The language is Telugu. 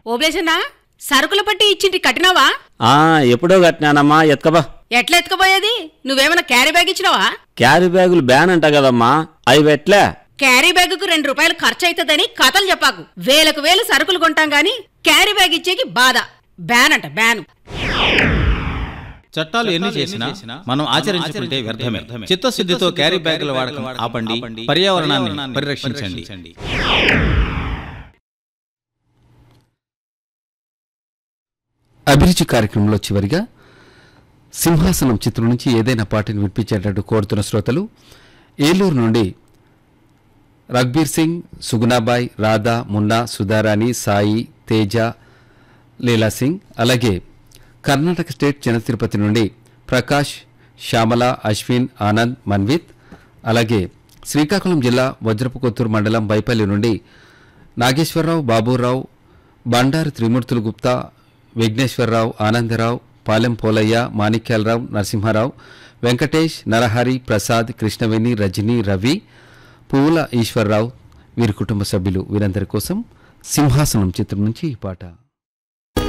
ఓబ్లేసన్నా సరుకుల పట్టి ఇచ్చింటి కట్టినావా ఆ ఎప్పుడో కట్టినానమ్మా ఎత్కబా ఎట్లా ఎత్తుకుపోయేది నువ్వేమైనా క్యారీ బ్యాగ్ ఇచ్చినావా క్యారీ బ్యాగులు బ్యాన్ అంట కదమ్మా అవి పెట్లే క్యారీ బ్యాగుకు రెండు రూపాయలు ఖర్చు అవుతుందని కథలు చెప్పాకు వేలకు వేలు సరుకులు కొంటాం గాని క్యారీ బ్యాగ్ ఇచ్చేకి బాధ బ్యాన్ అంట బ్యాన్ చట్టాలు ఎన్ని చేసినా మనం ఆచరించుకుంటే వ్యర్థమే చిత్తశుద్ధితో క్యారీ బ్యాగుల వాడకం ఆపండి పర్యావరణాన్ని పరిరక్షించండి అభిరుచి కార్యక్రమంలో చివరిగా సింహాసనం చిత్రం నుంచి ఏదైనా పాటను వినిపించేటట్టు కోరుతున్న శ్రోతలు ఏలూరు నుండి రఘ్బీర్ సింగ్ సుగుణాబాయ్ రాధా మున్నా సుధారాణి సాయి తేజ లీలా సింగ్ అలాగే కర్ణాటక స్టేట్ జన తిరుపతి నుండి ప్రకాష్ శ్యామల అశ్విన్ ఆనంద్ మన్విత్ అలాగే శ్రీకాకుళం జిల్లా వజ్రపు కొత్తూరు మండలం బైపల్లి నుండి నాగేశ్వరరావు బాబురావు బండారు త్రిమూర్తులు గుప్తా విఘ్నేశ్వరరావు ఆనందరావు పాలెం పోలయ్య మాణిక్యాలరావు నరసింహారావు వెంకటేష్ నరహరి ప్రసాద్ కృష్ణవేణి రజని రవి పువ్వుల ఈశ్వరరావు వీరి కుటుంబ సభ్యులు వీరందరి కోసం సింహాసనం చిత్రం నుంచి ఈ పాట